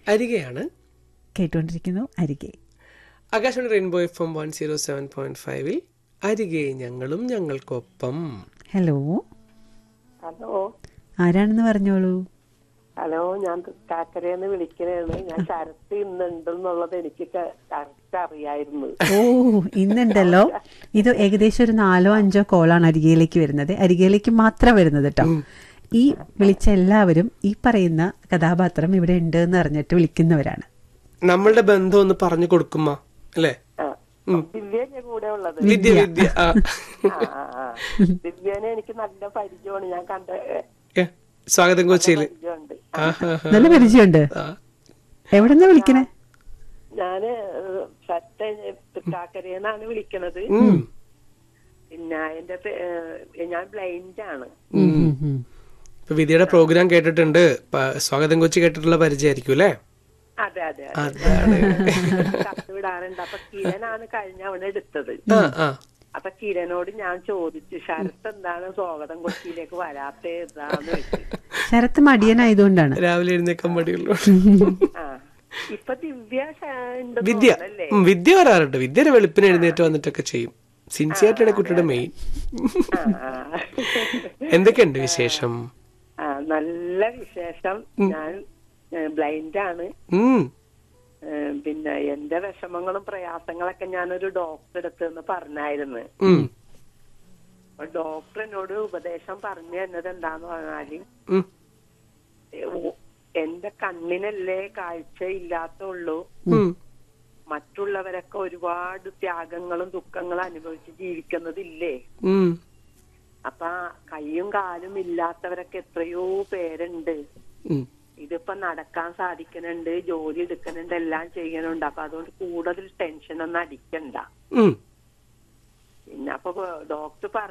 അരികെയാണ് കേട്ടുകൊണ്ടിരിക്കുന്നു അരികെ Akashvani Rainbow F M one zero seven point ഫൈവിൽ അരികെ ഞങ്ങളും ഞങ്ങൾക്കൊപ്പം ഹലോ ഹലോ ആരാണെന്ന് പറഞ്ഞോളൂ ഹലോ ഞാൻ കാക്കരയെന്ന് വിളിക്കണേണ് ഞാൻ ശരത്ത് ഇന്നുണ്ടെന്നുള്ളത് എനിക്ക് കറക്റ്റ് അറിയായിരുന്നു ഓ ഇന്നുണ്ടല്ലോ ഇത് ഏകദേശം ഒരു നാലോ അഞ്ചോ കോളാണ് അരികയിലേക്ക് വരുന്നത് അരികയിലേക്ക് മാത്രം വരുന്നത് കേട്ടോ ഈ വിളിച്ച എല്ലാവരും ഈ പറയുന്ന കഥാപാത്രം ഇവിടെ ഉണ്ട് എന്ന് അറിഞ്ഞിട്ട് വിളിക്കുന്നവരാണ് നമ്മളുടെ ബന്ധം ഒന്ന് പറഞ്ഞു കൊടുക്കുമ്മ അല്ലേ ആ. ദിവ്യന്റെ കൂടെ ഉള്ളത് വിദ്യ വിദ്യ ആ ആ, ആ, ആ. ദിവ്യനെ എനിക്ക് നല്ല പരിചയമാണ് ഞാൻ കണ്ട ഏ, സ്വാഗതം കൊച്ചിയില് പരിചയമുണ്ട് ആഹാ, ആഹാ. നല്ല പരിചയമുണ്ട് ആ. എവിടെന്നാ വിളിക്കണേ ഞാന് ശരത്ത് കാക്കരയെന്നാണ് വിളിക്കണത് ഉം. പിന്നെ എന്റെ പേ- ഏ, ഞാൻ ബ്ലൈൻഡ് ആണ് ഉം, ഉം, ഉം. ഇപ്പൊ വിദ്യയുടെ പ്രോഗ്രാം കേട്ടിട്ടുണ്ട് പ- സ്വാഗതം കൊച്ചി കേട്ടിട്ടുള്ള പരിചയമായിരിക്കും അല്ലേ അതെ അതെ അതെ അതാണ് കത്ത് വിടാറുണ്ട് അപ്പൊ കിരണാണ് കഴിഞ്ഞ അവൻ എടുത്തത് ആ ആ അപ്പൊ കിരനോട് ഞാൻ ചോദിച്ചു ശരത്ത് എന്താണ് സ്വാഗതം കൊച്ചിയിലേക്ക് വരാത്തേ ഇതാന്ന് വെച്ചു ശരത്ത് മടിയനായതുകൊണ്ടാണ് രാവിലെ എഴുന്നേക്കാൻ മടിയുള്ളൂ ആ ഇപ്പൊ ദിവ്യ ശ- ഉണ്ട് വിദ്യ തോന്നല്ലേ ഉം, വിദ്യ വരാറുണ്ട് വിദ്യയുടെ വെളുപ്പിന് എഴുന്നേറ്റ് വന്നിട്ടൊക്കെ ചെയ്യും സിൻസിയായിട്ടാണ് കുട്ടിയുടെ മെയിൻ ആ, ആ. എന്തൊക്കെയുണ്ട് വിശേഷം ആ നല്ല വിശേഷം ഞാൻ ബ്ലൈൻഡ് ആണ് ഉം ഏ, പിന്നെ എന്റെ വിഷമങ്ങളും പ്രയാസങ്ങളൊക്കെ ഞാനൊരു ഡോക്ടറെ അടുത്ത് നിന്ന് പറഞ്ഞായിരുന്നു ഉം അപ്പൊ ഡോക്ടർ എന്നോട് ഉപദേശം പറഞ്ഞു തന്നത് എന്താന്ന് പറഞ്ഞാല് ഉം ഏ, ഓ, എന്റെ കണ്ണിനല്ലേ കാഴ്ച ഇല്ലാത്തുള്ളൂ ഉം മറ്റുള്ളവരൊക്കെ ഒരുപാട് ത്യാഗങ്ങളും ദുഃഖങ്ങളും അനുഭവിച്ച് ജീവിക്കുന്നതില്ലേ ഉം അപ്പൊ കൈയും കാലും ഇല്ലാത്തവരൊക്കെ എത്രയോ പേരുണ്ട് ഉം ഇതിപ്പോ നടക്കാൻ സാധിക്കുന്നുണ്ട് ജോലി എടുക്കുന്നുണ്ട് എല്ലാം ചെയ്യണുണ്ട് അപ്പൊ അതുകൊണ്ട് കൂടുതൽ ടെൻഷൻ ഒന്നും അടിക്കണ്ട ഉം പിന്നെ അപ്പൊ ഡോക്ടർ